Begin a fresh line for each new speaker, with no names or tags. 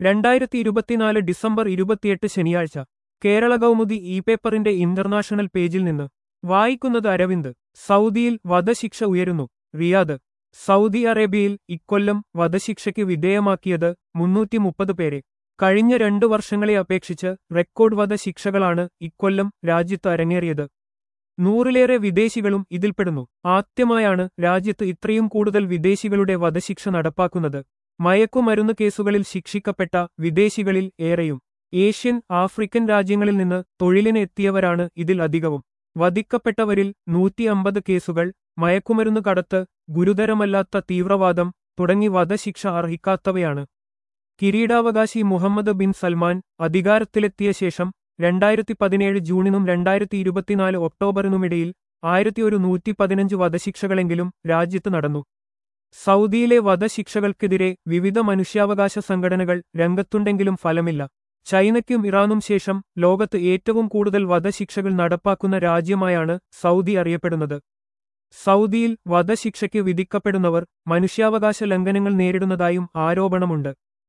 രണ്ടായിരത്തി ഇരുപത്തിനാല് ഡിസംബർ ഇരുപത്തിയെട്ട് ശനിയാഴ്ച കേരള കൗമുദി ഇ പേപ്പറിന്റെ ഇന്റർനാഷണൽ പേജിൽ നിന്ന് വായിക്കുന്നത് അരവിന്ദ് സൗദിയിൽ വധശിക്ഷ ഉയരുന്നു റിയാദ് സൗദി അറേബ്യയിൽ ഇക്കൊല്ലം വധശിക്ഷയ്ക്ക് വിധേയമാക്കിയത് മുന്നൂറ്റി മുപ്പത് പേരെ കഴിഞ്ഞ രണ്ടു വർഷങ്ങളെ അപേക്ഷിച്ച് റെക്കോർഡ് വധശിക്ഷകളാണ് ഇക്കൊല്ലം രാജ്യത്ത് അരങ്ങേറിയത് നൂറിലേറെ വിദേശികളും ഇതിൽപ്പെടുന്നു ആദ്യമായാണ് രാജ്യത്ത് ഇത്രയും കൂടുതൽ വിദേശികളുടെ വധശിക്ഷ നടപ്പാക്കുന്നത് മയക്കുമരുന്ന് കേസുകളിൽ ശിക്ഷിക്കപ്പെട്ട വിദേശികളിൽ ഏറെയും ഏഷ്യൻ ആഫ്രിക്കൻ രാജ്യങ്ങളിൽ നിന്ന് തൊഴിലിന് എത്തിയവരാണ് ഇതിൽ അധികവും വധിക്കപ്പെട്ടവരിൽ നൂറ്റി അമ്പത് കേസുകൾ മയക്കുമരുന്ന് കടത്ത് ഗുരുതരമല്ലാത്ത തീവ്രവാദം തുടങ്ങി വധശിക്ഷ അർഹിക്കാത്തവയാണ് കിരീടാവകാശി മുഹമ്മദ് ബിൻ സൽമാൻ അധികാരത്തിലെത്തിയ ശേഷം രണ്ടായിരത്തി പതിനേഴ് ജൂണിനും രണ്ടായിരത്തി ഇരുപത്തിനാല് ഒക്ടോബറിനുമിടയിൽ ആയിരത്തി ഒരു നൂറ്റി പതിനഞ്ച് വധശിക്ഷകളെങ്കിലും രാജ്യത്ത് നടന്നു സൗദിയിലെ വധശിക്ഷകൾക്കെതിരെ വിവിധ മനുഷ്യാവകാശ സംഘടനകൾ രംഗത്തുണ്ടെങ്കിലും ഫലമില്ല ചൈനയ്ക്കും ഇറാനും ശേഷം ലോകത്ത് ഏറ്റവും കൂടുതൽ വധശിക്ഷകൾ നടപ്പാക്കുന്ന രാജ്യമായാണ് സൗദി അറിയപ്പെടുന്നത് സൗദിയിൽ വധശിക്ഷയ്ക്ക് വിധിക്കപ്പെടുന്നവർ മനുഷ്യാവകാശ ലംഘനങ്ങൾ നേരിടുന്നതായും ആരോപണമുണ്ട്